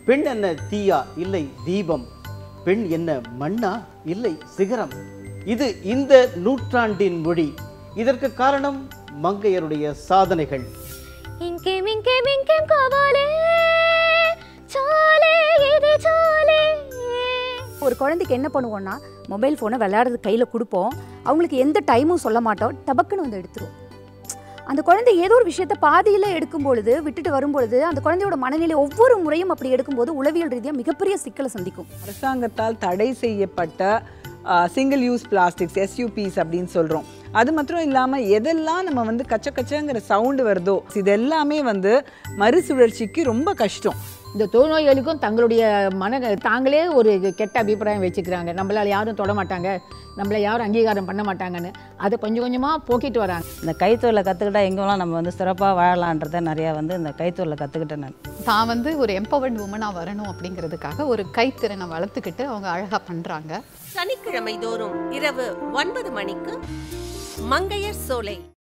பெண் என்ன தீயா இல்லை தீபம் பெண் என்ன மண்ணா இல்லை சிகரம் இது இந்த நூற்றாண்டின் மொழி இதற்கு காரணம் மங்கையருடைய சாதனைகள் ఇంకేం ఇంకేం ఇంకేం కావాలి చాలే ఇది చాలే ஒரு குழந்தைக்கு என்ன பண்ணுவோம்னா மொபைல் ஃபோனை விளையாடுறது கையில் கொடுப்போம் அவங்களுக்கு எந்த டைமும் சொல்ல மாட்டோம் டபக்குன்னு வந்து எடுத்துரும் அந்த குழந்தை ஏதோ ஒரு விஷயத்த பாதியில் எடுக்கும் பொழுது விட்டுட்டு வரும்பொழுது அந்த குழந்தையோட மனநிலை ஒவ்வொரு முறையும் அப்படி எடுக்கும்போது உளவியல் ரீதியாக மிகப்பெரிய சிக்கலை சந்திக்கும் அரசாங்கத்தால் தடை செய்யப்பட்ட சிங்கிள் யூஸ் பிளாஸ்டிக்ஸ் எஸ்யூபிஸ் அப்படின்னு சொல்கிறோம் அது மாத்திரம் இல்லாமல் எதெல்லாம் நம்ம வந்து கச்ச கச்சங்கிற சவுண்டு வருதோ இது எல்லாமே வந்து மறுசுழற்சிக்கு ரொம்ப கஷ்டம் இந்த தொழுநோயாளிக்கும் தங்களுடைய மன தாங்களே ஒரு கெட்ட அபிப்பிராயம் வச்சுக்கிறாங்க நம்மளால யாரும் தொட மாட்டாங்க நம்மளை யாரும் அங்கீகாரம் பண்ண மாட்டாங்கன்னு அதை கொஞ்சம் கொஞ்சமாக போக்கிட்டு வராங்க இந்த கைத்தொழிலை கற்றுக்கிட்டா எங்கெல்லாம் நம்ம வந்து சிறப்பாக வாழலான்றதை நிறையா வந்து இந்த கைத்தொழிலை கற்றுக்கிட்டேன் நான் தான் வந்து ஒரு எம்பவர்ட் உமனாக வரணும் அப்படிங்கிறதுக்காக ஒரு கைத்திறனை வளர்த்துக்கிட்டு அவங்க அழகாக பண்ணுறாங்க சனிக்கிழமை தோறும் இரவு ஒன்பது மணிக்கு மங்கையர் சோலை